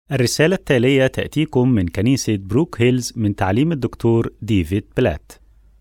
الرسالة التالية تأتيكم من كنيسة بروك هيلز من تعليم الدكتور ديفيد بلات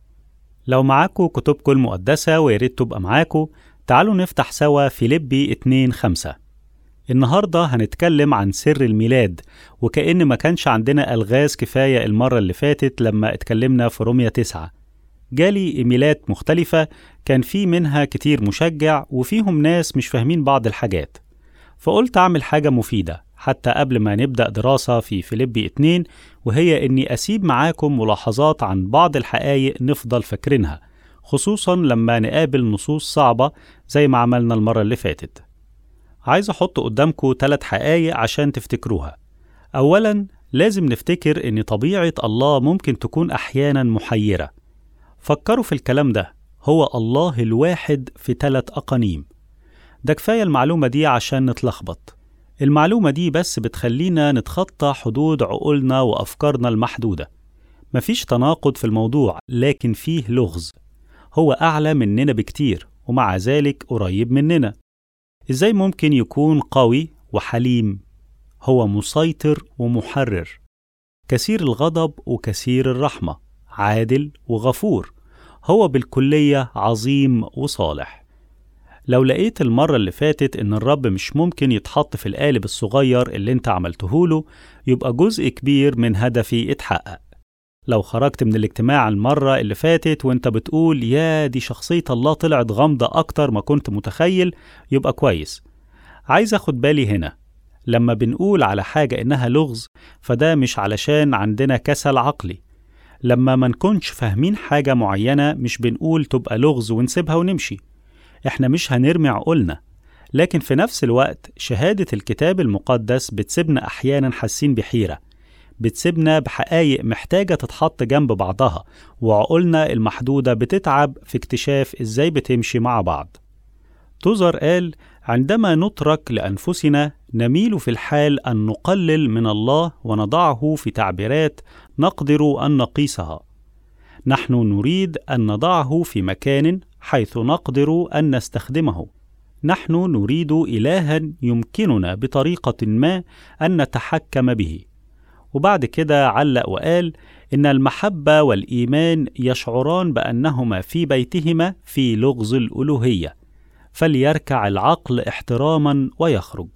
لو معاكم كتبكم المقدسة وياريت تبقى معاكم تعالوا نفتح سوا فيليبي 2 5 النهاردة هنتكلم عن سر الميلاد وكأن ما كانش عندنا ألغاز كفاية المرة اللي فاتت لما اتكلمنا في رومية 9 جالي إيميلات مختلفة كان في منها كتير مشجع وفيهم ناس مش فاهمين بعض الحاجات فقلت أعمل حاجة مفيدة حتى قبل ما نبدأ دراسة في فيليبي 2 وهي إني أسيب معاكم ملاحظات عن بعض الحقائق نفضل فاكرينها خصوصا لما نقابل نصوص صعبة زي ما عملنا المرة اللي فاتت عايز أحط قدامكم ثلاث حقائق عشان تفتكروها أولا لازم نفتكر إن طبيعة الله ممكن تكون أحيانا محيرة فكروا في الكلام ده هو الله الواحد في ثلاث أقانيم ده كفاية المعلومة دي عشان نتلخبط المعلومة دي بس بتخلينا نتخطى حدود عقولنا وأفكارنا المحدودة مفيش تناقض في الموضوع لكن فيه لغز هو أعلى مننا بكتير ومع ذلك قريب مننا إزاي ممكن يكون قوي وحليم هو مسيطر ومحرر كثير الغضب وكثير الرحمة عادل وغفور هو بالكلية عظيم وصالح لو لقيت المرة اللي فاتت إن الرب مش ممكن يتحط في القالب الصغير اللي أنت عملتهوله يبقى جزء كبير من هدفي اتحقق لو خرجت من الاجتماع المرة اللي فاتت وانت بتقول يا دي شخصية الله طلعت غامضة أكتر ما كنت متخيل يبقى كويس عايز أخد بالي هنا لما بنقول على حاجة إنها لغز فده مش علشان عندنا كسل عقلي لما ما نكونش فاهمين حاجة معينة مش بنقول تبقى لغز ونسيبها ونمشي احنا مش هنرمي عقولنا لكن في نفس الوقت شهادة الكتاب المقدس بتسيبنا أحيانا حاسين بحيرة بتسيبنا بحقايق محتاجة تتحط جنب بعضها وعقولنا المحدودة بتتعب في اكتشاف ازاي بتمشي مع بعض توزر قال عندما نترك لأنفسنا نميل في الحال أن نقلل من الله ونضعه في تعبيرات نقدر أن نقيسها نحن نريد أن نضعه في مكان حيث نقدر أن نستخدمه نحن نريد إلها يمكننا بطريقة ما أن نتحكم به وبعد كده علق وقال إن المحبة والإيمان يشعران بأنهما في بيتهما في لغز الألوهية فليركع العقل احتراما ويخرج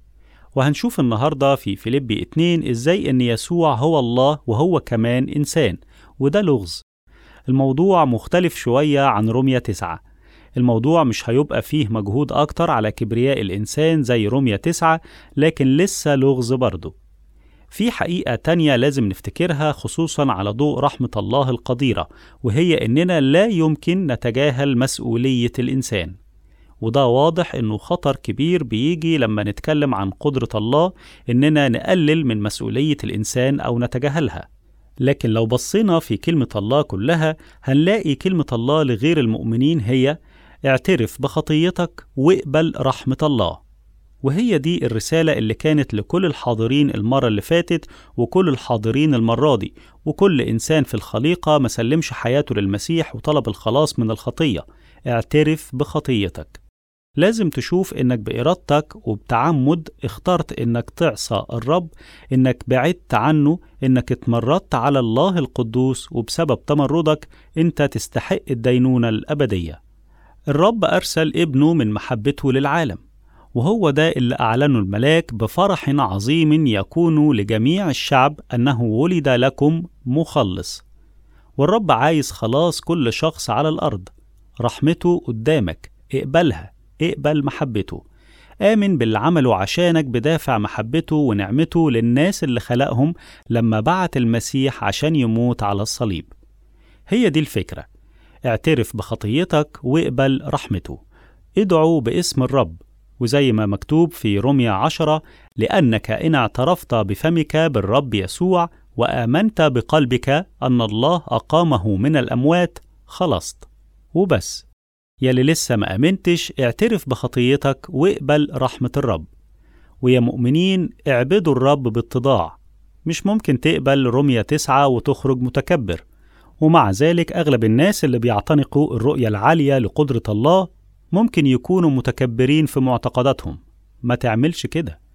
وهنشوف النهاردة في فيليبي 2 إزاي إن يسوع هو الله وهو كمان إنسان وده لغز الموضوع مختلف شوية عن رومية 9 الموضوع مش هيبقى فيه مجهود أكتر على كبرياء الإنسان زي رومية 9 لكن لسه لغز برضه في حقيقة تانية لازم نفتكرها خصوصا على ضوء رحمة الله القديرة وهي إننا لا يمكن نتجاهل مسؤولية الإنسان وده واضح إنه خطر كبير بيجي لما نتكلم عن قدرة الله إننا نقلل من مسؤولية الإنسان أو نتجاهلها لكن لو بصينا في كلمة الله كلها هنلاقي كلمة الله لغير المؤمنين هي اعترف بخطيتك واقبل رحمة الله وهي دي الرسالة اللي كانت لكل الحاضرين المرة اللي فاتت وكل الحاضرين المرة دي وكل إنسان في الخليقة ما سلمش حياته للمسيح وطلب الخلاص من الخطية اعترف بخطيتك لازم تشوف إنك بإرادتك وبتعمد اخترت إنك تعصى الرب إنك بعدت عنه إنك اتمردت على الله القدوس وبسبب تمردك أنت تستحق الدينونة الأبدية الرب أرسل ابنه من محبته للعالم وهو ده اللي أعلنه الملاك بفرح عظيم يكون لجميع الشعب أنه ولد لكم مخلص والرب عايز خلاص كل شخص على الأرض رحمته قدامك اقبلها اقبل محبته آمن باللي عمله عشانك بدافع محبته ونعمته للناس اللي خلقهم لما بعت المسيح عشان يموت على الصليب هي دي الفكرة اعترف بخطيتك واقبل رحمته ادعوا باسم الرب وزي ما مكتوب في روميا عشرة لأنك إن اعترفت بفمك بالرب يسوع وآمنت بقلبك أن الله أقامه من الأموات خلصت وبس يلي لسه ما آمنتش اعترف بخطيتك واقبل رحمة الرب ويا مؤمنين اعبدوا الرب باتضاع مش ممكن تقبل رمية تسعة وتخرج متكبر ومع ذلك أغلب الناس اللي بيعتنقوا الرؤية العالية لقدرة الله ممكن يكونوا متكبرين في معتقداتهم ما تعملش كده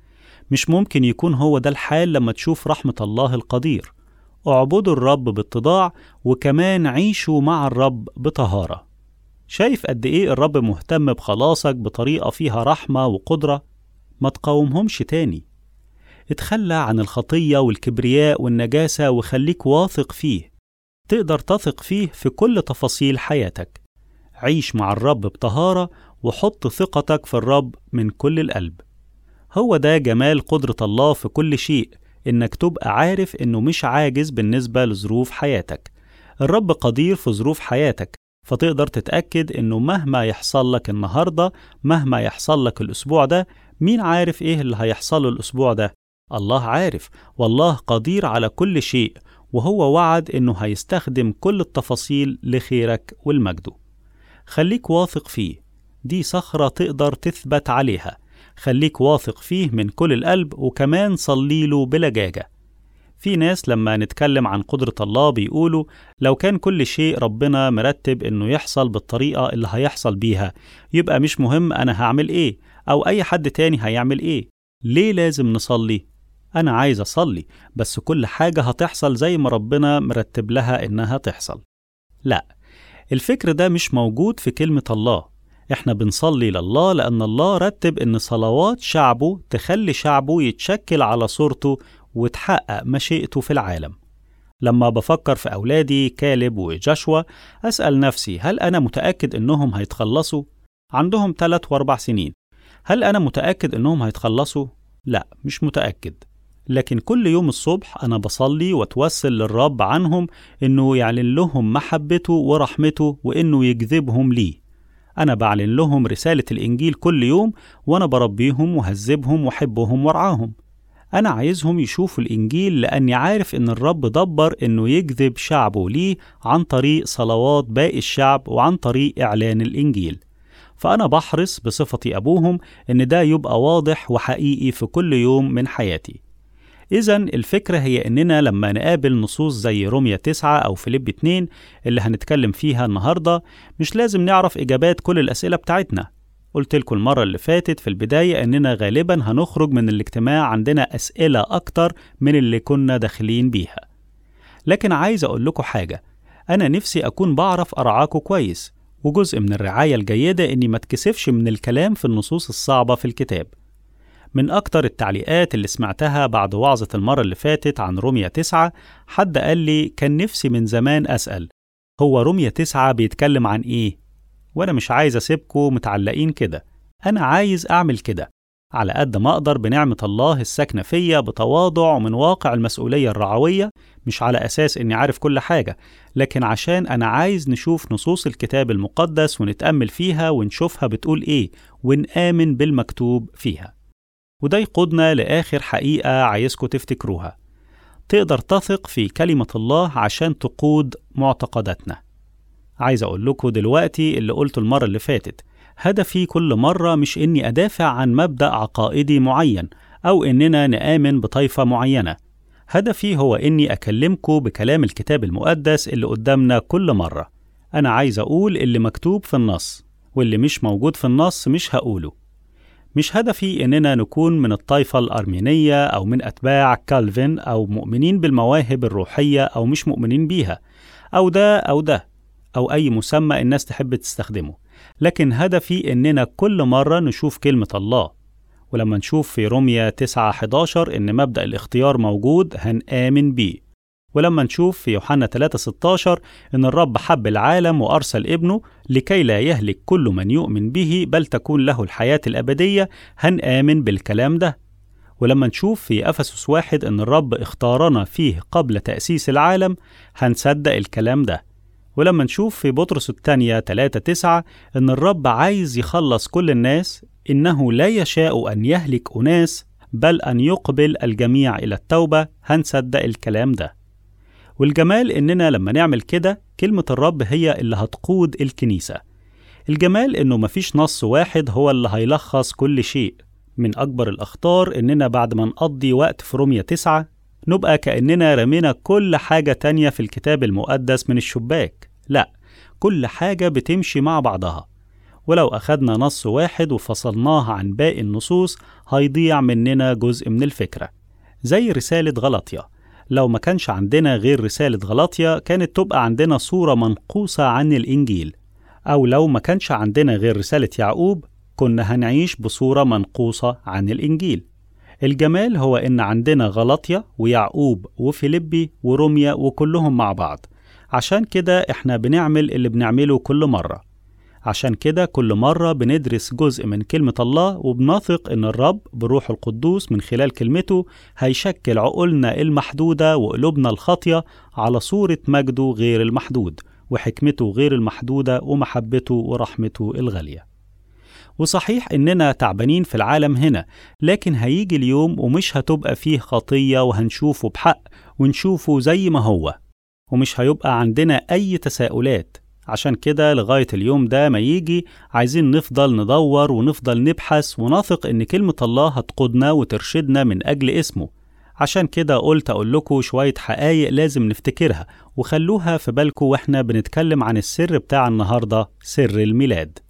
مش ممكن يكون هو ده الحال لما تشوف رحمة الله القدير اعبدوا الرب باتضاع وكمان عيشوا مع الرب بطهارة شايف قد إيه الرب مهتم بخلاصك بطريقة فيها رحمة وقدرة ما تقاومهمش تاني اتخلى عن الخطية والكبرياء والنجاسة وخليك واثق فيه تقدر تثق فيه في كل تفاصيل حياتك عيش مع الرب بطهارة وحط ثقتك في الرب من كل القلب هو ده جمال قدرة الله في كل شيء إنك تبقى عارف إنه مش عاجز بالنسبة لظروف حياتك الرب قدير في ظروف حياتك فتقدر تتأكد إنه مهما يحصل لك النهاردة مهما يحصل لك الأسبوع ده مين عارف إيه اللي هيحصل له الأسبوع ده الله عارف والله قدير على كل شيء وهو وعد إنه هيستخدم كل التفاصيل لخيرك والمجده خليك واثق فيه دي صخرة تقدر تثبت عليها خليك واثق فيه من كل القلب وكمان صليله بلجاجة في ناس لما نتكلم عن قدرة الله بيقولوا لو كان كل شيء ربنا مرتب إنه يحصل بالطريقة اللي هيحصل بيها يبقى مش مهم أنا هعمل إيه أو أي حد تاني هيعمل إيه ليه لازم نصلي؟ أنا عايز أصلي بس كل حاجة هتحصل زي ما ربنا مرتب لها إنها تحصل لا الفكر ده مش موجود في كلمة الله احنا بنصلي لله لأن الله رتب إن صلوات شعبه تخلي شعبه يتشكل على صورته وتحقق مشيئته في العالم لما بفكر في أولادي كالب وجشوى أسأل نفسي هل أنا متأكد إنهم هيتخلصوا؟ عندهم ثلاث وأربع سنين هل أنا متأكد إنهم هيتخلصوا؟ لا مش متأكد لكن كل يوم الصبح أنا بصلي وأتوسل للرب عنهم إنه يعلن لهم محبته ورحمته وإنه يجذبهم ليه أنا بعلن لهم رسالة الإنجيل كل يوم وأنا بربيهم وهذبهم وأحبهم وارعاهم أنا عايزهم يشوفوا الإنجيل لأني عارف إن الرب دبر إنه يجذب شعبه ليه عن طريق صلوات باقي الشعب وعن طريق إعلان الإنجيل فأنا بحرص بصفتي أبوهم إن ده يبقى واضح وحقيقي في كل يوم من حياتي إذا الفكرة هي إننا لما نقابل نصوص زي رومية 9 أو فيليب 2 اللي هنتكلم فيها النهاردة مش لازم نعرف إجابات كل الأسئلة بتاعتنا قلت لكم المرة اللي فاتت في البداية إننا غالبا هنخرج من الاجتماع عندنا أسئلة أكتر من اللي كنا داخلين بيها لكن عايز أقول لكم حاجة أنا نفسي أكون بعرف أرعاكم كويس وجزء من الرعاية الجيدة إني ما اتكسفش من الكلام في النصوص الصعبة في الكتاب من أكتر التعليقات اللي سمعتها بعد وعظة المرة اللي فاتت عن رومية تسعة حد قال لي كان نفسي من زمان أسأل هو رومية تسعة بيتكلم عن إيه؟ وأنا مش عايز أسيبكم متعلقين كده أنا عايز أعمل كده على قد ما أقدر بنعمة الله الساكنة فيا بتواضع ومن واقع المسؤولية الرعوية مش على أساس إني عارف كل حاجة لكن عشان أنا عايز نشوف نصوص الكتاب المقدس ونتأمل فيها ونشوفها بتقول إيه ونآمن بالمكتوب فيها وده يقودنا لآخر حقيقة عايزكم تفتكروها تقدر تثق في كلمة الله عشان تقود معتقداتنا عايز أقول لكم دلوقتي اللي قلته المرة اللي فاتت هدفي كل مرة مش إني أدافع عن مبدأ عقائدي معين أو إننا نآمن بطائفة معينة هدفي هو إني أكلمكم بكلام الكتاب المقدس اللي قدامنا كل مرة أنا عايز أقول اللي مكتوب في النص واللي مش موجود في النص مش هقوله مش هدفي إننا نكون من الطائفة الأرمينية أو من أتباع كالفين أو مؤمنين بالمواهب الروحية أو مش مؤمنين بيها أو ده أو ده أو أي مسمى الناس تحب تستخدمه لكن هدفي إننا كل مرة نشوف كلمة الله ولما نشوف في روميا 9 11 إن مبدأ الاختيار موجود هنآمن بيه ولما نشوف في يوحنا 3 16 إن الرب حب العالم وأرسل ابنه لكي لا يهلك كل من يؤمن به بل تكون له الحياة الأبدية هنآمن بالكلام ده ولما نشوف في أفسس واحد إن الرب اختارنا فيه قبل تأسيس العالم هنصدق الكلام ده ولما نشوف في بطرس الثانية 3 9 إن الرب عايز يخلص كل الناس إنه لا يشاء أن يهلك أناس بل أن يقبل الجميع إلى التوبة هنصدق الكلام ده والجمال إننا لما نعمل كده كلمة الرب هي اللي هتقود الكنيسة الجمال إنه مفيش نص واحد هو اللي هيلخص كل شيء من أكبر الأخطار إننا بعد ما نقضي وقت في رومية تسعة نبقى كأننا رمينا كل حاجة تانية في الكتاب المقدس من الشباك لا كل حاجة بتمشي مع بعضها ولو أخدنا نص واحد وفصلناه عن باقي النصوص هيضيع مننا جزء من الفكرة زي رسالة غلطية لو ما كانش عندنا غير رسالة غلطية كانت تبقى عندنا صورة منقوصة عن الإنجيل أو لو ما كانش عندنا غير رسالة يعقوب كنا هنعيش بصورة منقوصة عن الإنجيل الجمال هو إن عندنا غلطية ويعقوب وفيليبي وروميا وكلهم مع بعض عشان كده إحنا بنعمل اللي بنعمله كل مرة عشان كده كل مرة بندرس جزء من كلمة الله وبنثق إن الرب بروح القدوس من خلال كلمته هيشكل عقولنا المحدودة وقلوبنا الخاطية على صورة مجده غير المحدود وحكمته غير المحدودة ومحبته ورحمته الغالية وصحيح إننا تعبانين في العالم هنا لكن هيجي اليوم ومش هتبقى فيه خطية وهنشوفه بحق ونشوفه زي ما هو ومش هيبقى عندنا أي تساؤلات عشان كده لغاية اليوم ده ما يجي عايزين نفضل ندور ونفضل نبحث ونثق إن كلمة الله هتقودنا وترشدنا من أجل اسمه عشان كده قلت أقول لكم شوية حقايق لازم نفتكرها وخلوها في بالكم وإحنا بنتكلم عن السر بتاع النهاردة سر الميلاد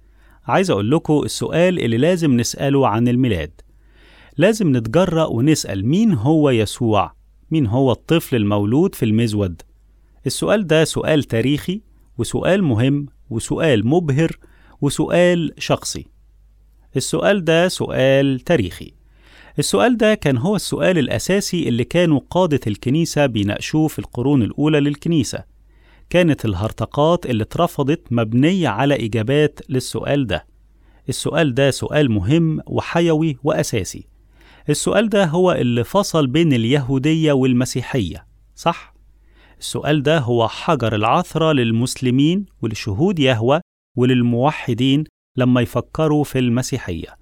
عايز أقول لكم السؤال اللي لازم نسأله عن الميلاد لازم نتجرأ ونسأل مين هو يسوع؟ مين هو الطفل المولود في المزود؟ السؤال ده سؤال تاريخي وسؤال مهم وسؤال مبهر وسؤال شخصي السؤال ده سؤال تاريخي السؤال ده كان هو السؤال الأساسي اللي كانوا قادة الكنيسة بيناقشوه في القرون الأولى للكنيسة كانت الهرطقات اللي اترفضت مبنية على إجابات للسؤال ده السؤال ده سؤال مهم وحيوي وأساسي السؤال ده هو اللي فصل بين اليهودية والمسيحية صح؟ السؤال ده هو حجر العثرة للمسلمين ولشهود يهوى وللموحدين لما يفكروا في المسيحية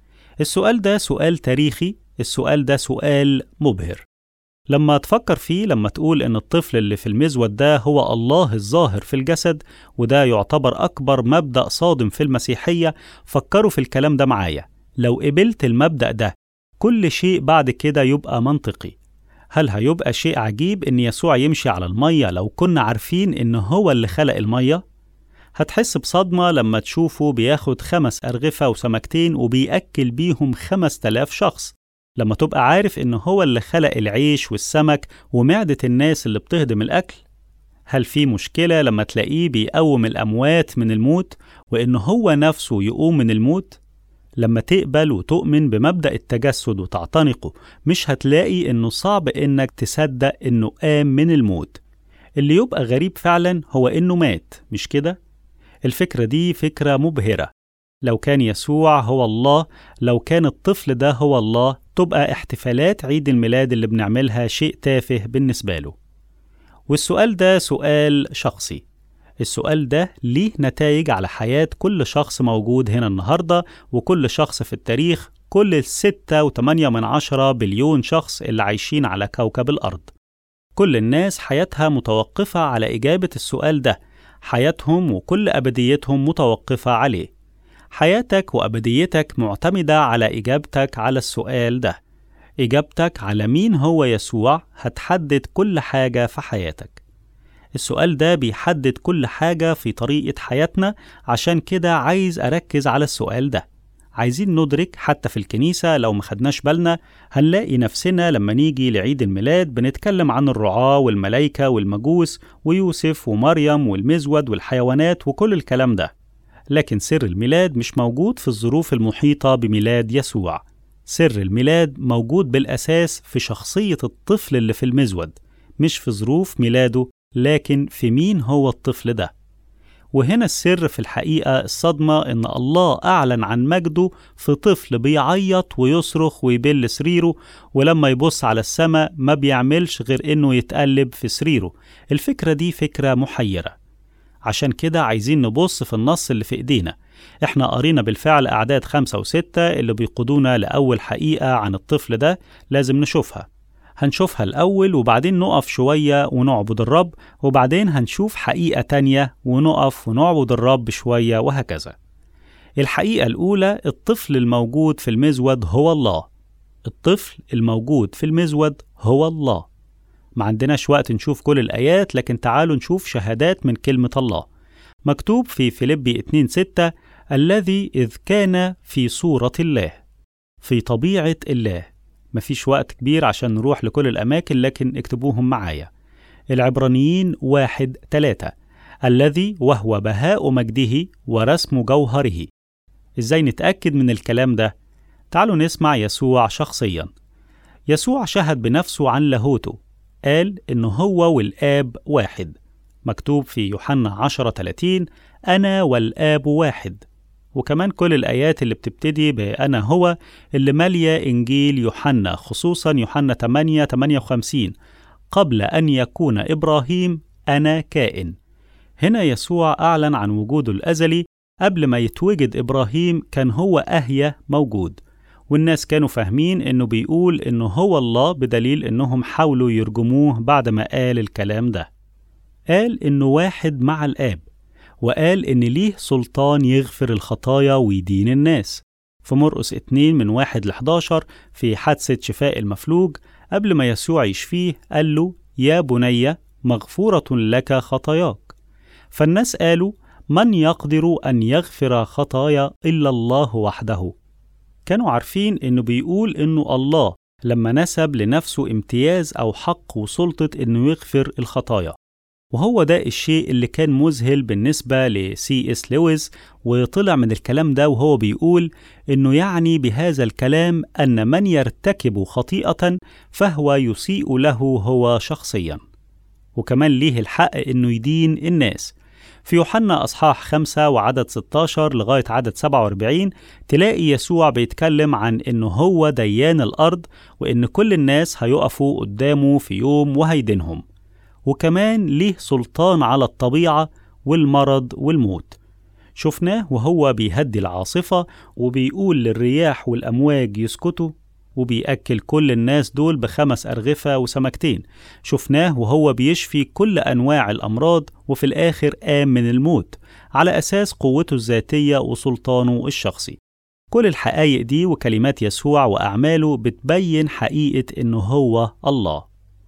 السؤال ده سؤال تاريخي السؤال ده سؤال مبهر لما تفكر فيه لما تقول إن الطفل اللي في المزود ده هو الله الظاهر في الجسد وده يعتبر أكبر مبدأ صادم في المسيحية فكروا في الكلام ده معايا لو قبلت المبدأ ده كل شيء بعد كده يبقى منطقي هل هيبقى شيء عجيب إن يسوع يمشي على المية لو كنا عارفين إن هو اللي خلق المية؟ هتحس بصدمة لما تشوفه بياخد خمس أرغفة وسمكتين وبيأكل بيهم خمس تلاف شخص لما تبقى عارف إن هو اللي خلق العيش والسمك ومعدة الناس اللي بتهضم الأكل هل في مشكلة لما تلاقيه بيقوم الأموات من الموت وإن هو نفسه يقوم من الموت؟ لما تقبل وتؤمن بمبدأ التجسد وتعتنقه مش هتلاقي إنه صعب إنك تصدق إنه قام من الموت اللي يبقى غريب فعلا هو إنه مات مش كده؟ الفكرة دي فكرة مبهرة لو كان يسوع هو الله لو كان الطفل ده هو الله تبقى احتفالات عيد الميلاد اللي بنعملها شيء تافه بالنسبة له والسؤال ده سؤال شخصي السؤال ده ليه نتائج على حياة كل شخص موجود هنا النهاردة وكل شخص في التاريخ كل الستة وتمانية من عشرة بليون شخص اللي عايشين على كوكب الأرض كل الناس حياتها متوقفة على إجابة السؤال ده حياتهم وكل أبديتهم متوقفة عليه حياتك وأبديتك معتمدة على إجابتك على السؤال ده إجابتك على مين هو يسوع هتحدد كل حاجة في حياتك السؤال ده بيحدد كل حاجة في طريقة حياتنا عشان كده عايز أركز على السؤال ده عايزين ندرك حتى في الكنيسة لو ما خدناش بالنا هنلاقي نفسنا لما نيجي لعيد الميلاد بنتكلم عن الرعاة والملايكة والمجوس ويوسف ومريم والمزود والحيوانات وكل الكلام ده لكن سر الميلاد مش موجود في الظروف المحيطة بميلاد يسوع سر الميلاد موجود بالأساس في شخصية الطفل اللي في المزود مش في ظروف ميلاده لكن في مين هو الطفل ده وهنا السر في الحقيقة الصدمة إن الله أعلن عن مجده في طفل بيعيط ويصرخ ويبل سريره ولما يبص على السماء ما بيعملش غير إنه يتقلب في سريره الفكرة دي فكرة محيرة عشان كده عايزين نبص في النص اللي في إيدينا إحنا قرينا بالفعل أعداد خمسة وستة اللي بيقودونا لأول حقيقة عن الطفل ده لازم نشوفها هنشوفها الأول وبعدين نقف شوية ونعبد الرب وبعدين هنشوف حقيقة تانية ونقف ونعبد الرب شوية وهكذا الحقيقة الأولى الطفل الموجود في المزود هو الله الطفل الموجود في المزود هو الله ما عندناش وقت نشوف كل الآيات لكن تعالوا نشوف شهادات من كلمة الله مكتوب في فيليبي 2 6 الذي إذ كان في صورة الله في طبيعة الله مفيش وقت كبير عشان نروح لكل الأماكن لكن اكتبوهم معايا العبرانيين واحد تلاتة الذي وهو بهاء مجده ورسم جوهره ازاي نتأكد من الكلام ده؟ تعالوا نسمع يسوع شخصيا يسوع شهد بنفسه عن لاهوته قال إنه هو والآب واحد مكتوب في يوحنا 10 30 أنا والآب واحد وكمان كل الآيات اللي بتبتدي بأنا هو اللي مالية إنجيل يوحنا خصوصا يوحنا 8 58 قبل أن يكون إبراهيم أنا كائن هنا يسوع أعلن عن وجوده الأزلي قبل ما يتوجد إبراهيم كان هو أهيا موجود والناس كانوا فاهمين إنه بيقول إنه هو الله بدليل إنهم حاولوا يرجموه بعد ما قال الكلام ده قال إنه واحد مع الآب وقال إن ليه سلطان يغفر الخطايا ويدين الناس في مرقس 2 من 1 ل 11 في حادثة شفاء المفلوج قبل ما يسوع يشفيه قال له يا بني مغفورة لك خطاياك فالناس قالوا من يقدر أن يغفر خطايا إلا الله وحده كانوا عارفين إنه بيقول إنه الله لما نسب لنفسه امتياز أو حق وسلطة إنه يغفر الخطايا وهو ده الشيء اللي كان مذهل بالنسبة لسي اس لويس وطلع من الكلام ده وهو بيقول إنه يعني بهذا الكلام أن من يرتكب خطيئة فهو يسيء له هو شخصيا وكمان ليه الحق إنه يدين الناس في يوحنا أصحاح 5 وعدد 16 لغاية عدد 47 تلاقي يسوع بيتكلم عن إنه هو ديان الأرض وإن كل الناس هيقفوا قدامه في يوم وهيدينهم وكمان ليه سلطان على الطبيعة والمرض والموت شفناه وهو بيهدي العاصفة وبيقول للرياح والأمواج يسكتوا وبيأكل كل الناس دول بخمس أرغفة وسمكتين شفناه وهو بيشفي كل أنواع الأمراض وفي الآخر قام من الموت على أساس قوته الذاتية وسلطانه الشخصي كل الحقائق دي وكلمات يسوع وأعماله بتبين حقيقة إنه هو الله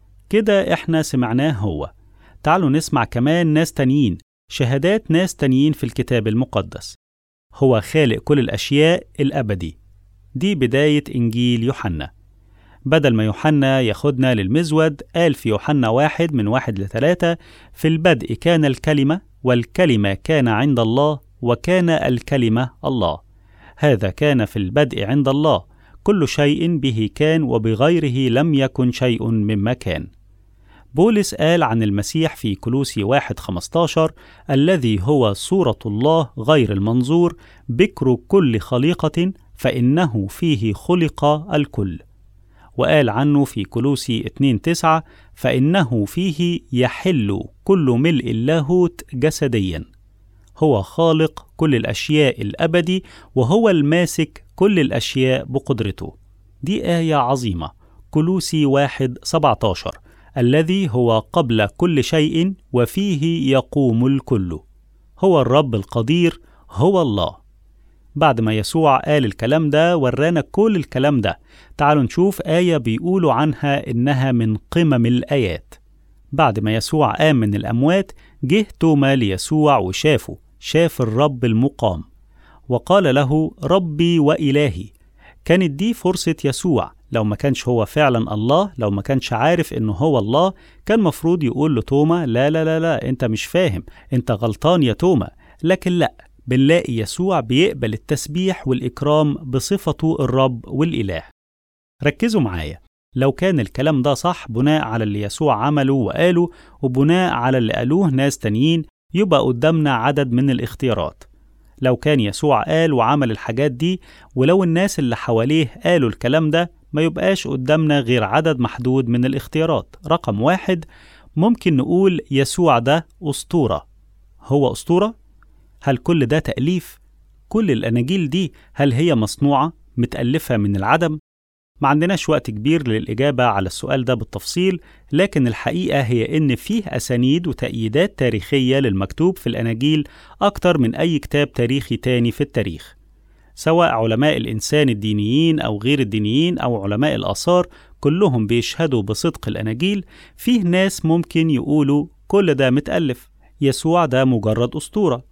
كده إحنا سمعناه هو تعالوا نسمع كمان ناس تانيين شهادات ناس تانيين في الكتاب المقدس هو خالق كل الأشياء الأبدي دي بداية إنجيل يوحنا بدل ما يوحنا ياخدنا للمزود قال في يوحنا واحد من واحد لثلاثة في البدء كان الكلمة والكلمة كان عند الله وكان الكلمة الله هذا كان في البدء عند الله كل شيء به كان وبغيره لم يكن شيء مما كان بولس قال عن المسيح في كلوسي واحد 15 الذي هو صورة الله غير المنظور بكر كل خليقة فإنه فيه خلق الكل وقال عنه في كلوسي 2 9 فإنه فيه يحل كل ملء اللاهوت جسديا هو خالق كل الأشياء الأبدي وهو الماسك كل الأشياء بقدرته دي آية عظيمة كلوسي واحد 17 الذي هو قبل كل شيء وفيه يقوم الكل هو الرب القدير هو الله بعد ما يسوع قال الكلام ده ورانا كل الكلام ده تعالوا نشوف آية بيقولوا عنها إنها من قمم الآيات بعد ما يسوع قام من الأموات جه توما ليسوع وشافه شاف الرب المقام وقال له ربي وإلهي كانت دي فرصة يسوع لو ما كانش هو فعلا الله لو ما كانش عارف انه هو الله كان مفروض يقول لتوما لا لا لا لا انت مش فاهم انت غلطان يا توما لكن لا بنلاقي يسوع بيقبل التسبيح والإكرام بصفته الرب والإله ركزوا معايا لو كان الكلام ده صح بناء على اللي يسوع عمله وقاله وبناء على اللي قالوه ناس تانيين يبقى قدامنا عدد من الاختيارات لو كان يسوع قال وعمل الحاجات دي ولو الناس اللي حواليه قالوا الكلام ده ما يبقاش قدامنا غير عدد محدود من الاختيارات رقم واحد ممكن نقول يسوع ده أسطورة هو أسطورة؟ هل كل ده تأليف؟ كل الأناجيل دي هل هي مصنوعة متألفة من العدم؟ ما عندناش وقت كبير للإجابة على السؤال ده بالتفصيل لكن الحقيقة هي إن فيه أسانيد وتأييدات تاريخية للمكتوب في الأناجيل أكتر من أي كتاب تاريخي تاني في التاريخ سواء علماء الإنسان الدينيين أو غير الدينيين أو علماء الآثار كلهم بيشهدوا بصدق الأناجيل فيه ناس ممكن يقولوا كل ده متألف يسوع ده مجرد أسطورة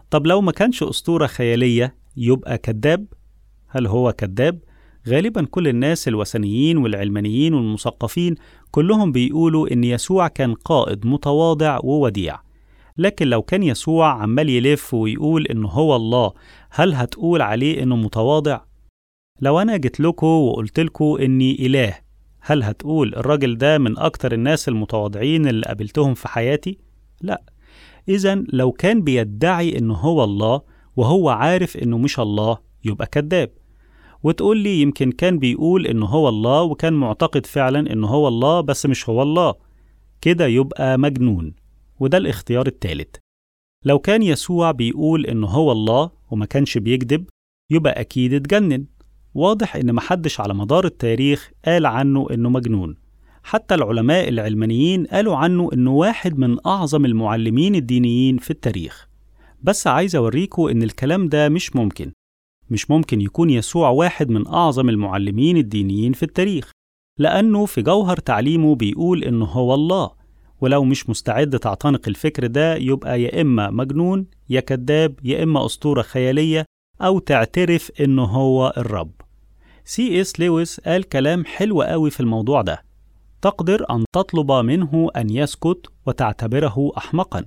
طب لو ما كانش أسطورة خيالية يبقى كذاب؟ هل هو كذاب؟ غالبا كل الناس الوثنيين والعلمانيين والمثقفين كلهم بيقولوا إن يسوع كان قائد متواضع ووديع لكن لو كان يسوع عمال يلف ويقول إنه هو الله هل هتقول عليه إنه متواضع؟ لو أنا جيت لكم وقلت لكم إني إله هل هتقول الراجل ده من أكتر الناس المتواضعين اللي قابلتهم في حياتي؟ لأ إذا لو كان بيدعي إنه هو الله وهو عارف إنه مش الله يبقى كذاب وتقول لي يمكن كان بيقول إنه هو الله وكان معتقد فعلا إنه هو الله بس مش هو الله كده يبقى مجنون وده الاختيار الثالث لو كان يسوع بيقول إنه هو الله وما كانش بيكذب يبقى أكيد اتجنن واضح إن محدش على مدار التاريخ قال عنه إنه مجنون حتى العلماء العلمانيين قالوا عنه إنه واحد من أعظم المعلمين الدينيين في التاريخ بس عايز أوريكم إن الكلام ده مش ممكن مش ممكن يكون يسوع واحد من أعظم المعلمين الدينيين في التاريخ لأنه في جوهر تعليمه بيقول إنه هو الله ولو مش مستعد تعتنق الفكر ده يبقى يا إما مجنون يا كذاب يا إما أسطورة خيالية أو تعترف إنه هو الرب سي إس لويس قال كلام حلو قوي في الموضوع ده تقدر أن تطلب منه أن يسكت وتعتبره أحمقا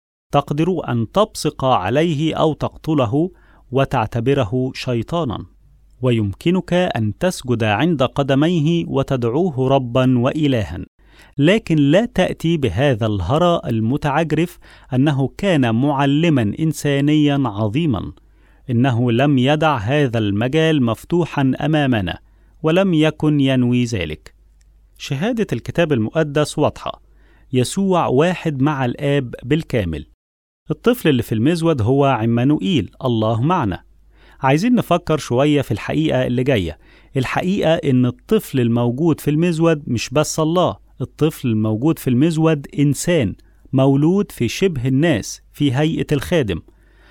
تقدر أن تبصق عليه أو تقتله وتعتبره شيطانا ويمكنك أن تسجد عند قدميه وتدعوه ربا وإلها لكن لا تأتي بهذا الهرى المتعجرف أنه كان معلما إنسانيا عظيما إنه لم يدع هذا المجال مفتوحا أمامنا ولم يكن ينوي ذلك شهادة الكتاب المقدس واضحة يسوع واحد مع الآب بالكامل الطفل اللي في المزود هو عمانوئيل الله معنا عايزين نفكر شوية في الحقيقة اللي جاية الحقيقة إن الطفل الموجود في المزود مش بس الله الطفل الموجود في المزود إنسان مولود في شبه الناس في هيئة الخادم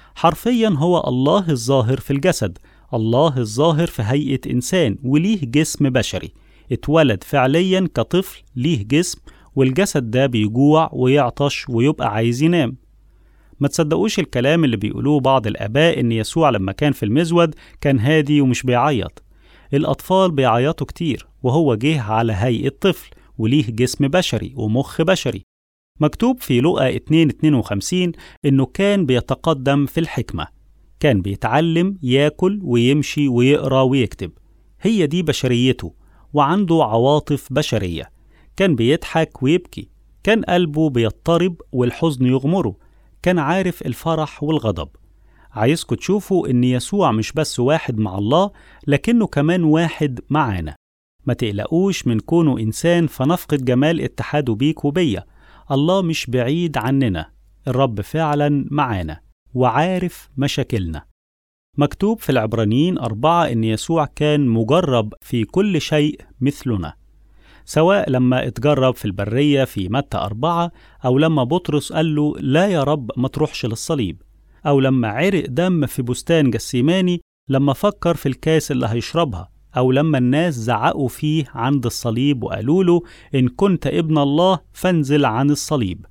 حرفيا هو الله الظاهر في الجسد الله الظاهر في هيئة إنسان وليه جسم بشري اتولد فعليا كطفل ليه جسم والجسد ده بيجوع ويعطش ويبقى عايز ينام ما تصدقوش الكلام اللي بيقولوه بعض الآباء إن يسوع لما كان في المزود كان هادي ومش بيعيط الأطفال بيعيطوا كتير وهو جه على هيئة طفل وليه جسم بشري ومخ بشري مكتوب في لقا 2 52 إنه كان بيتقدم في الحكمة كان بيتعلم ياكل ويمشي ويقرا ويكتب هي دي بشريته وعنده عواطف بشرية كان بيضحك ويبكي كان قلبه بيضطرب والحزن يغمره كان عارف الفرح والغضب عايزكم تشوفوا إن يسوع مش بس واحد مع الله لكنه كمان واحد معانا ما تقلقوش من كونه إنسان فنفقد جمال اتحاده بيك وبيا الله مش بعيد عننا الرب فعلا معانا وعارف مشاكلنا مكتوب في العبرانيين أربعة إن يسوع كان مجرب في كل شيء مثلنا سواء لما اتجرب في البرية في متى أربعة أو لما بطرس قال له لا يا رب ما تروحش للصليب أو لما عرق دم في بستان جسيماني لما فكر في الكاس اللي هيشربها أو لما الناس زعقوا فيه عند الصليب وقالوا له إن كنت ابن الله فانزل عن الصليب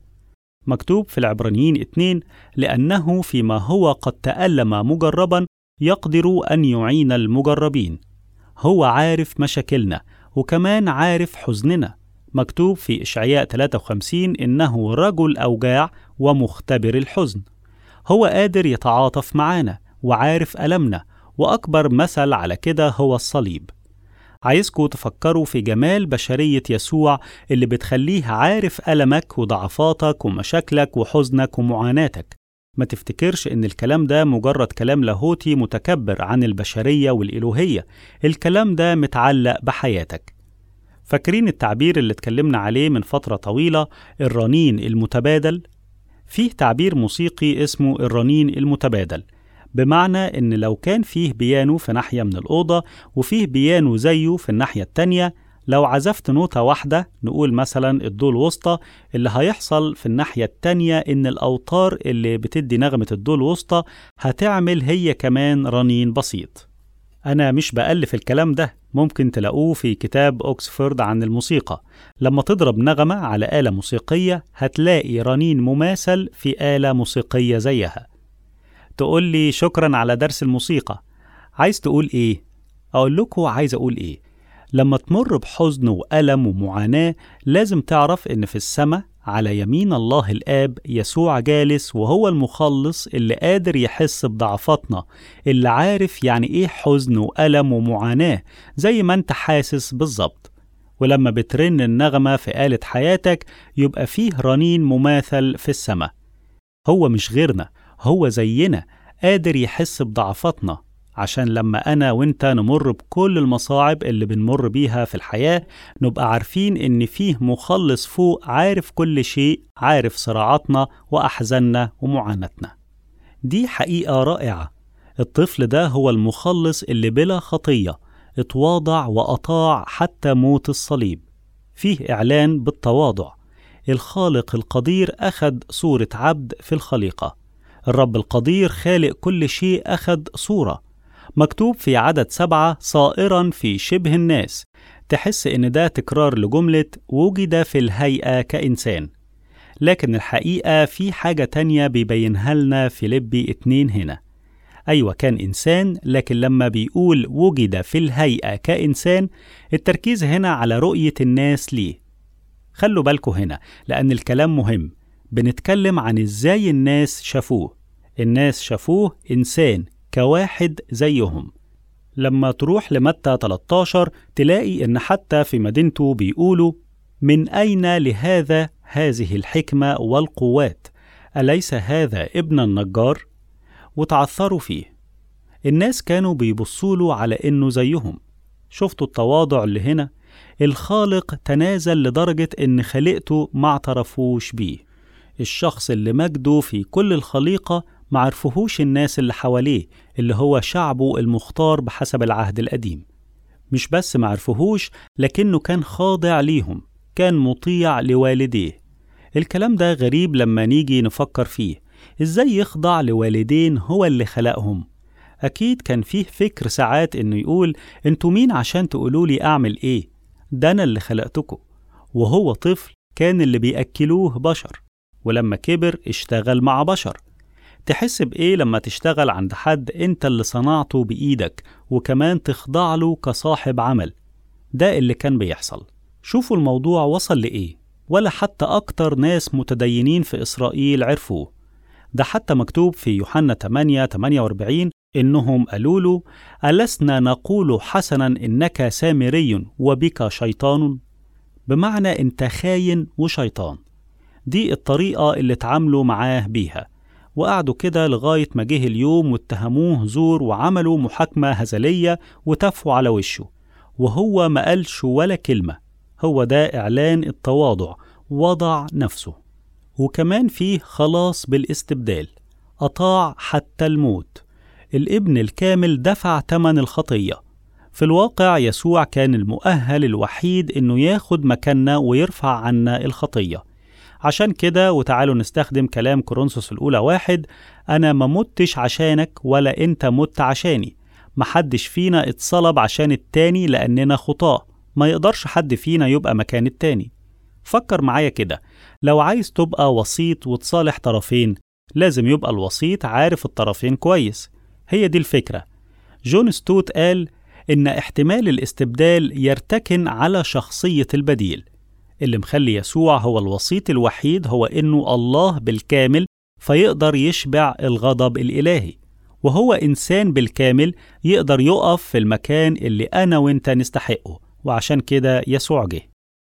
مكتوب في العبرانيين اتنين لأنه فيما هو قد تألم مجربا يقدر أن يعين المجربين هو عارف مشاكلنا وكمان عارف حزننا مكتوب في إشعياء 53 إنه رجل أوجاع ومختبر الحزن هو قادر يتعاطف معانا وعارف ألمنا وأكبر مثل على كده هو الصليب عايزكم تفكروا في جمال بشرية يسوع اللي بتخليه عارف ألمك وضعفاتك ومشاكلك وحزنك ومعاناتك ما تفتكرش إن الكلام ده مجرد كلام لاهوتي متكبر عن البشرية والإلوهية الكلام ده متعلق بحياتك فاكرين التعبير اللي اتكلمنا عليه من فترة طويلة الرنين المتبادل؟ فيه تعبير موسيقي اسمه الرنين المتبادل بمعنى إن لو كان فيه بيانو في ناحية من الأوضة وفيه بيانو زيه في الناحية التانية لو عزفت نوتة واحدة نقول مثلا الدو الوسطى اللي هيحصل في الناحية التانية إن الأوتار اللي بتدي نغمة الدو الوسطى هتعمل هي كمان رنين بسيط أنا مش بألف الكلام ده ممكن تلاقوه في كتاب أكسفورد عن الموسيقى لما تضرب نغمة على آلة موسيقية هتلاقي رنين مماثل في آلة موسيقية زيها تقول لي شكرا على درس الموسيقى عايز تقول ايه اقول لكم عايز اقول ايه لما تمر بحزن والم ومعاناه لازم تعرف ان في السماء على يمين الله الاب يسوع جالس وهو المخلص اللي قادر يحس بضعفاتنا اللي عارف يعني ايه حزن والم ومعاناه زي ما انت حاسس بالظبط ولما بترن النغمه في آلة حياتك يبقى فيه رنين مماثل في السماء هو مش غيرنا هو زينا قادر يحس بضعفاتنا عشان لما أنا وإنت نمر بكل المصاعب اللي بنمر بيها في الحياة نبقى عارفين إن فيه مخلص فوق عارف كل شيء عارف صراعاتنا وأحزاننا ومعاناتنا دي حقيقة رائعة الطفل ده هو المخلص اللي بلا خطية اتواضع وأطاع حتى موت الصليب فيه إعلان بالتواضع الخالق القدير أخد صورة عبد في الخليقة الرب القدير خالق كل شيء أخد صورة مكتوب في عدد سبعة صائرا في شبه الناس تحس إن ده تكرار لجملة وجد في الهيئة كإنسان لكن الحقيقة في حاجة تانية بيبينها لنا في لبي اتنين هنا أيوة كان إنسان لكن لما بيقول وجد في الهيئة كإنسان التركيز هنا على رؤية الناس ليه خلوا بالكوا هنا لأن الكلام مهم بنتكلم عن إزاي الناس شافوه الناس شافوه إنسان كواحد زيهم لما تروح لمتى 13 تلاقي إن حتى في مدينته بيقولوا من أين لهذا هذه الحكمة والقوات أليس هذا ابن النجار؟ وتعثروا فيه الناس كانوا بيبصوا له على إنه زيهم شفتوا التواضع اللي هنا الخالق تنازل لدرجة إن خلقته ما اعترفوش بيه الشخص اللي مجده في كل الخليقة معرفهوش الناس اللي حواليه اللي هو شعبه المختار بحسب العهد القديم مش بس معرفهوش لكنه كان خاضع ليهم كان مطيع لوالديه الكلام ده غريب لما نيجي نفكر فيه ازاي يخضع لوالدين هو اللي خلقهم اكيد كان فيه فكر ساعات انه يقول انتوا مين عشان تقولوا لي اعمل ايه ده انا اللي خلقتكم وهو طفل كان اللي بيأكلوه بشر ولما كبر اشتغل مع بشر تحس بإيه لما تشتغل عند حد أنت اللي صنعته بإيدك وكمان تخضع له كصاحب عمل ده اللي كان بيحصل شوفوا الموضوع وصل لإيه ولا حتى أكتر ناس متدينين في إسرائيل عرفوه ده حتى مكتوب في يوحنا 8 48 إنهم قالوا له ألسنا نقول حسنا إنك سامري وبك شيطان بمعنى أنت خاين وشيطان دي الطريقة اللي اتعاملوا معاه بيها وقعدوا كده لغاية ما جه اليوم واتهموه زور وعملوا محاكمة هزلية وتفوا على وشه وهو ما قالش ولا كلمة هو ده إعلان التواضع وضع نفسه وكمان فيه خلاص بالاستبدال أطاع حتى الموت الابن الكامل دفع تمن الخطية في الواقع يسوع كان المؤهل الوحيد إنه ياخد مكاننا ويرفع عنا الخطية عشان كده وتعالوا نستخدم كلام كورنثوس الأولى واحد أنا ما متش عشانك ولا أنت مت عشاني محدش فينا اتصلب عشان التاني لأننا خطاة ما يقدرش حد فينا يبقى مكان التاني فكر معايا كده لو عايز تبقى وسيط وتصالح طرفين لازم يبقى الوسيط عارف الطرفين كويس هي دي الفكرة جون ستوت قال إن احتمال الاستبدال يرتكن على شخصية البديل اللي مخلي يسوع هو الوسيط الوحيد هو إنه الله بالكامل فيقدر يشبع الغضب الإلهي وهو إنسان بالكامل يقدر يقف في المكان اللي أنا وإنت نستحقه وعشان كده يسوع جه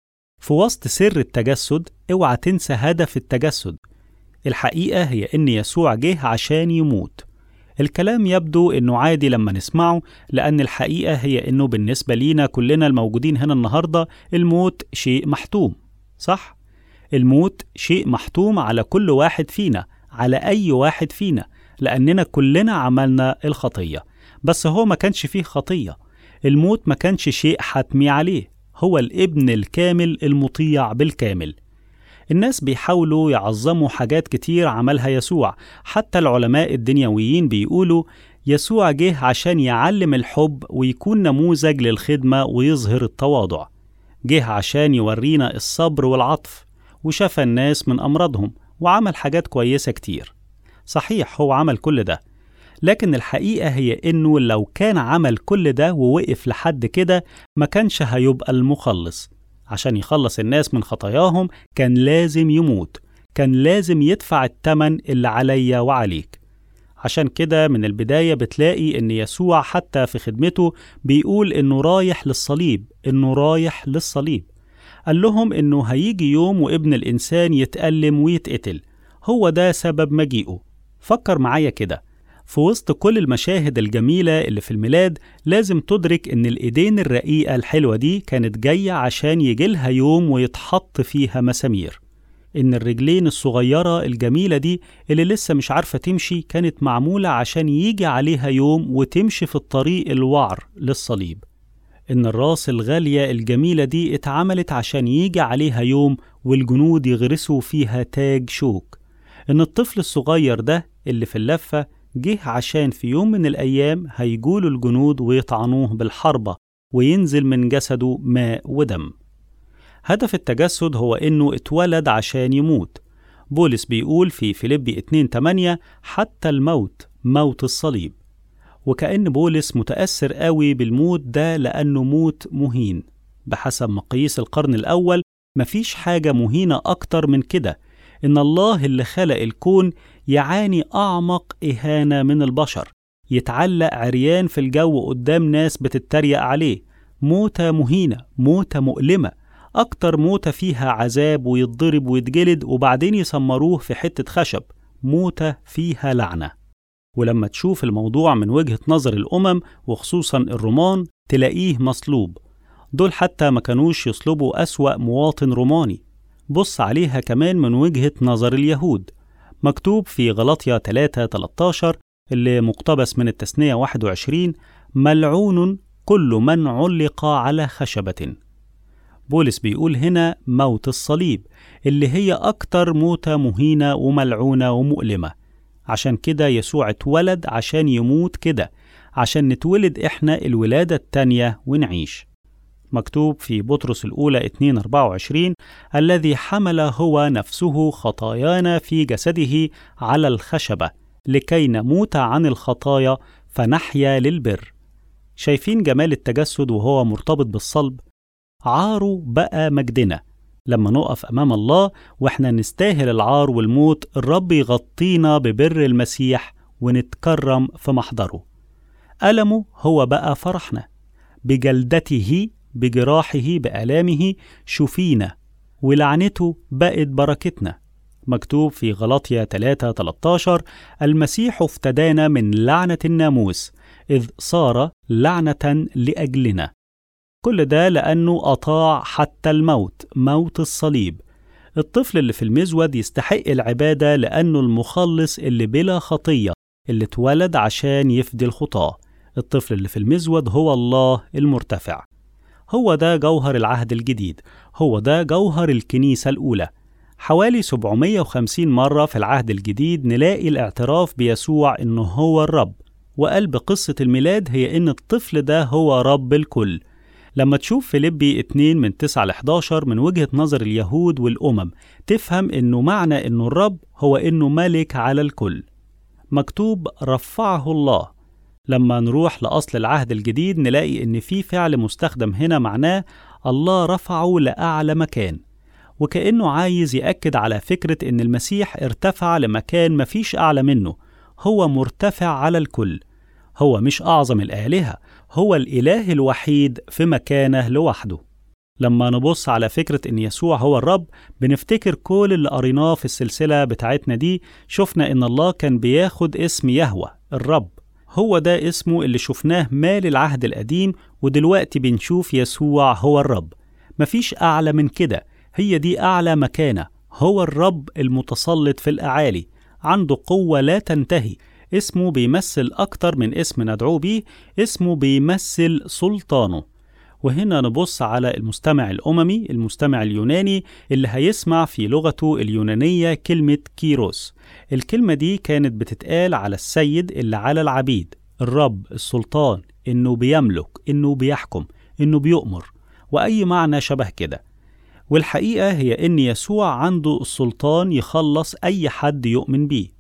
في وسط سر التجسد اوعى تنسى هدف التجسد الحقيقة هي إن يسوع جه عشان يموت الكلام يبدو إنه عادي لما نسمعه لأن الحقيقة هي إنه بالنسبة لينا كلنا الموجودين هنا النهاردة الموت شيء محتوم صح؟ الموت شيء محتوم على كل واحد فينا على أي واحد فينا لأننا كلنا عملنا الخطية بس هو ما كانش فيه خطية الموت ما كانش شيء حتمي عليه هو الابن الكامل المطيع بالكامل الناس بيحاولوا يعظموا حاجات كتير عملها يسوع حتى العلماء الدنيويين بيقولوا يسوع جه عشان يعلم الحب ويكون نموذج للخدمة ويظهر التواضع جه عشان يورينا الصبر والعطف وشفى الناس من أمراضهم وعمل حاجات كويسة كتير صحيح هو عمل كل ده لكن الحقيقة هي إنه لو كان عمل كل ده ووقف لحد كده ما كانش هيبقى المخلص عشان يخلص الناس من خطاياهم كان لازم يموت كان لازم يدفع التمن اللي عليا وعليك عشان كده من البداية بتلاقي إن يسوع حتى في خدمته بيقول إنه رايح للصليب إنه رايح للصليب قال لهم إنه هيجي يوم وابن الإنسان يتألم ويتقتل هو ده سبب مجيئه فكر معايا كده في وسط كل المشاهد الجميلة اللي في الميلاد لازم تدرك إن الإيدين الرقيقة الحلوة دي كانت جاية عشان يجيلها يوم ويتحط فيها مسامير إن الرجلين الصغيرة الجميلة دي اللي لسه مش عارفة تمشي كانت معمولة عشان يجي عليها يوم وتمشي في الطريق الوعر للصليب إن الراس الغالية الجميلة دي اتعملت عشان يجي عليها يوم والجنود يغرسوا فيها تاج شوك إن الطفل الصغير ده اللي في اللفة جه عشان في يوم من الأيام هيجولوا الجنود ويطعنوه بالحربة وينزل من جسده ماء ودم هدف التجسد هو إنه اتولد عشان يموت بولس بيقول في فيليبي 2 حتى الموت موت الصليب وكأن بولس متأثر قوي بالموت ده لأنه موت مهين بحسب مقاييس القرن الأول مفيش حاجة مهينة أكتر من كده إن الله اللي خلق الكون يعاني أعمق إهانة من البشر يتعلق عريان في الجو قدام ناس بتتريق عليه موتة مهينة موتة مؤلمة أكتر موتة فيها عذاب ويتضرب ويتجلد وبعدين يسمروه في حتة خشب موتة فيها لعنة ولما تشوف الموضوع من وجهة نظر الأمم وخصوصا الرومان تلاقيه مصلوب دول حتى ما كانوش يصلبوا أسوأ مواطن روماني بص عليها كمان من وجهة نظر اليهود مكتوب في غلطية 3 13 اللي مقتبس من التثنية 21 ملعون كل من علق على خشبة بولس بيقول هنا موت الصليب اللي هي أكتر موتة مهينة وملعونة ومؤلمة عشان كده يسوع اتولد عشان يموت كده عشان نتولد إحنا الولادة التانية ونعيش مكتوب في بطرس الأولى 2 24 الذي حمل هو نفسه خطايانا في جسده على الخشبة لكي نموت عن الخطايا فنحيا للبر شايفين جمال التجسد وهو مرتبط بالصلب عاره بقى مجدنا لما نقف أمام الله وإحنا نستاهل العار والموت الرب يغطينا ببر المسيح ونتكرم في محضره ألمه هو بقى فرحنا بجلدته بجراحه بآلامه شفينا ولعنته بقت بركتنا مكتوب في غلطية 3 13 المسيح افتدانا من لعنة الناموس إذ صار لعنة لأجلنا كل ده لأنه أطاع حتى الموت موت الصليب الطفل اللي في المزود يستحق العبادة لأنه المخلص اللي بلا خطية اللي اتولد عشان يفدي الخطاة الطفل اللي في المزود هو الله المرتفع هو ده جوهر العهد الجديد هو ده جوهر الكنيسة الأولى حوالي 750 مرة في العهد الجديد نلاقي الاعتراف بيسوع إنه هو الرب وقلب قصة الميلاد هي إن الطفل ده هو رب الكل لما تشوف فيليبي 2 من 9 ل 11 من وجهة نظر اليهود والأمم تفهم إنه معنى إنه الرب هو إنه ملك على الكل مكتوب رفعه الله لما نروح لأصل العهد الجديد نلاقي إن في فعل مستخدم هنا معناه الله رفعه لأعلى مكان وكأنه عايز يأكد على فكرة إن المسيح ارتفع لمكان مفيش أعلى منه هو مرتفع على الكل هو مش أعظم الآلهة هو الإله الوحيد في مكانه لوحده لما نبص على فكرة إن يسوع هو الرب بنفتكر كل اللي قريناه في السلسلة بتاعتنا دي شفنا إن الله كان بياخد اسم يهوى الرب هو ده اسمه اللي شفناه مال العهد القديم ودلوقتي بنشوف يسوع هو الرب مفيش أعلى من كده هي دي أعلى مكانة هو الرب المتسلط في الأعالي عنده قوة لا تنتهي اسمه بيمثل أكتر من اسم ندعوه بيه اسمه بيمثل سلطانه وهنا نبص على المستمع الأممي المستمع اليوناني اللي هيسمع في لغته اليونانية كلمة كيروس الكلمة دي كانت بتتقال على السيد اللي على العبيد الرب السلطان إنه بيملك إنه بيحكم إنه بيؤمر وأي معنى شبه كده والحقيقة هي إن يسوع عنده السلطان يخلص أي حد يؤمن بيه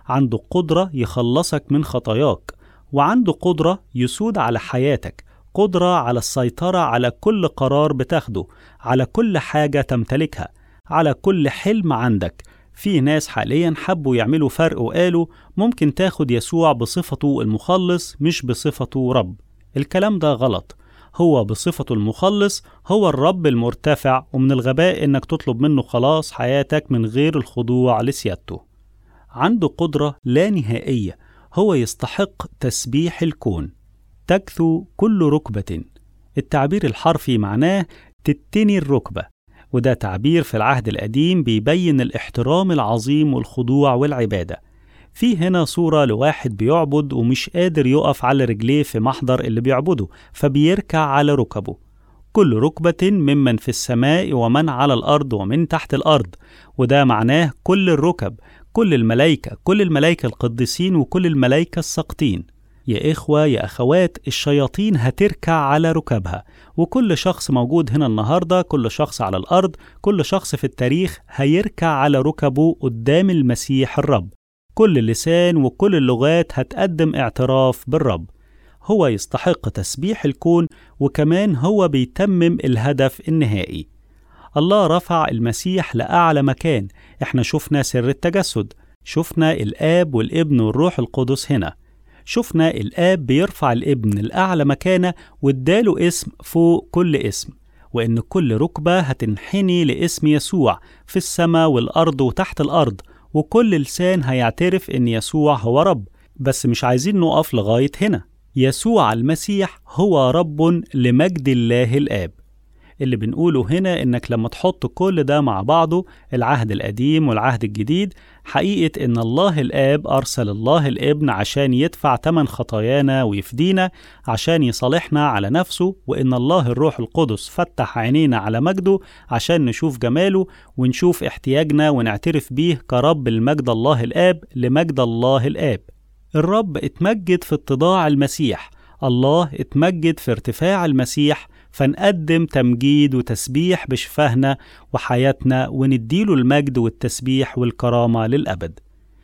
عنده قدرة يخلصك من خطاياك وعنده قدرة يسود على حياتك قدرة على السيطرة على كل قرار بتاخده على كل حاجة تمتلكها على كل حلم عندك في ناس حاليا حبوا يعملوا فرق وقالوا ممكن تاخد يسوع بصفته المخلص مش بصفته رب الكلام ده غلط هو بصفته المخلص هو الرب المرتفع ومن الغباء انك تطلب منه خلاص حياتك من غير الخضوع لسيادته عنده قدرة لا نهائية هو يستحق تسبيح الكون تكثو كل ركبة التعبير الحرفي معناه تتني الركبة وده تعبير في العهد القديم بيبين الاحترام العظيم والخضوع والعبادة في هنا صورة لواحد بيعبد ومش قادر يقف على رجليه في محضر اللي بيعبده فبيركع على ركبه كل ركبة ممن في السماء ومن على الأرض ومن تحت الأرض وده معناه كل الركب كل الملائكة كل الملائكة القديسين وكل الملائكة الساقطين يا إخوة يا أخوات الشياطين هتركع على ركبها وكل شخص موجود هنا النهاردة كل شخص على الأرض كل شخص في التاريخ هيركع على ركبه قدام المسيح الرب كل لسان وكل اللغات هتقدم اعتراف بالرب هو يستحق تسبيح الكون وكمان هو بيتمم الهدف النهائي الله رفع المسيح لأعلى مكان احنا شفنا سر التجسد شفنا الآب والابن والروح القدس هنا شفنا الآب بيرفع الابن لأعلى مكانة واداله اسم فوق كل اسم وإن كل ركبة هتنحني لاسم يسوع في السماء والأرض وتحت الأرض وكل لسان هيعترف إن يسوع هو رب بس مش عايزين نقف لغاية هنا يسوع المسيح هو رب لمجد الله الآب اللي بنقوله هنا إنك لما تحط كل ده مع بعضه العهد القديم والعهد الجديد حقيقة إن الله الآب أرسل الله الابن عشان يدفع تمن خطايانا ويفدينا عشان يصالحنا على نفسه وإن الله الروح القدس فتح عينينا على مجده عشان نشوف جماله ونشوف احتياجنا ونعترف بيه كرب المجد الله الآب لمجد الله الآب الرب اتمجد في اتضاع المسيح الله اتمجد في ارتفاع المسيح فنقدم تمجيد وتسبيح بشفاهنا وحياتنا ونديله المجد والتسبيح والكرامة للأبد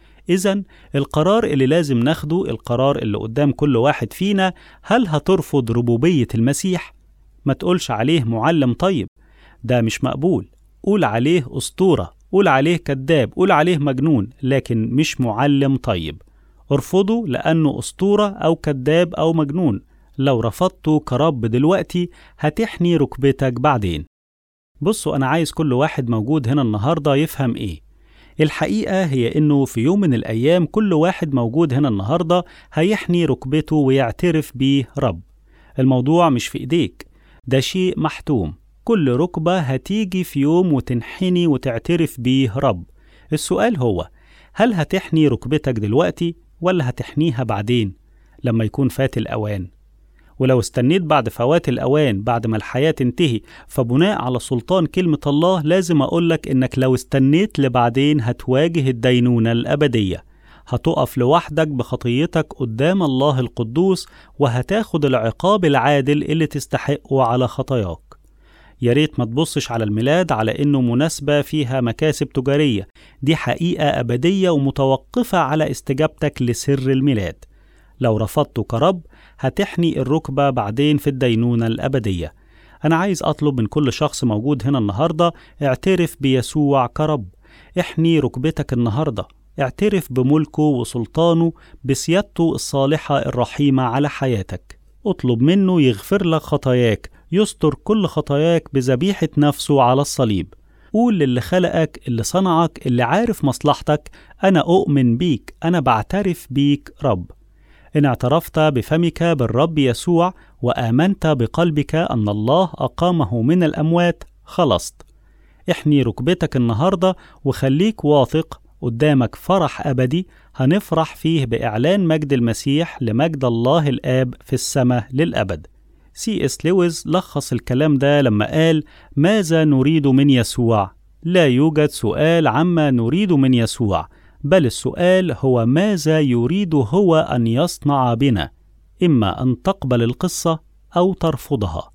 إذا القرار اللي لازم ناخده القرار اللي قدام كل واحد فينا هل هترفض ربوبية المسيح؟ ما تقولش عليه معلم طيب ده مش مقبول قول عليه أسطورة قول عليه كذاب قول عليه مجنون لكن مش معلم طيب ارفضه لأنه أسطورة أو كذاب أو مجنون لو رفضته كرب دلوقتي هتحني ركبتك بعدين بصوا أنا عايز كل واحد موجود هنا النهاردة يفهم إيه الحقيقة هي إنه في يوم من الأيام كل واحد موجود هنا النهاردة هيحني ركبته ويعترف بيه رب الموضوع مش في إيديك ده شيء محتوم كل ركبة هتيجي في يوم وتنحني وتعترف بيه رب السؤال هو هل هتحني ركبتك دلوقتي ولا هتحنيها بعدين لما يكون فات الأوان ولو استنيت بعد فوات الأوان بعد ما الحياة تنتهي فبناء على سلطان كلمة الله لازم أقولك إنك لو استنيت لبعدين هتواجه الدينونة الأبدية هتقف لوحدك بخطيتك قدام الله القدوس وهتاخد العقاب العادل اللي تستحقه على خطاياك يا ريت ما تبصش على الميلاد على إنه مناسبة فيها مكاسب تجارية دي حقيقة أبدية ومتوقفة على استجابتك لسر الميلاد لو رفضته كرب هتحني الركبة بعدين في الدينونة الأبدية أنا عايز أطلب من كل شخص موجود هنا النهاردة اعترف بيسوع كرب احني ركبتك النهاردة اعترف بملكه وسلطانه بسيادته الصالحة الرحيمة على حياتك اطلب منه يغفر لك خطاياك يستر كل خطاياك بذبيحة نفسه على الصليب قول للي خلقك اللي صنعك اللي عارف مصلحتك أنا أؤمن بيك أنا بعترف بيك رب إن اعترفت بفمك بالرب يسوع وآمنت بقلبك أن الله أقامه من الأموات خلصت احني ركبتك النهاردة وخليك واثق قدامك فرح أبدي هنفرح فيه بإعلان مجد المسيح لمجد الله الآب في السماء للأبد سي اس لويز لخص الكلام ده لما قال ماذا نريد من يسوع لا يوجد سؤال عما نريد من يسوع بل السؤال هو ماذا يريد هو ان يصنع بنا اما ان تقبل القصه او ترفضها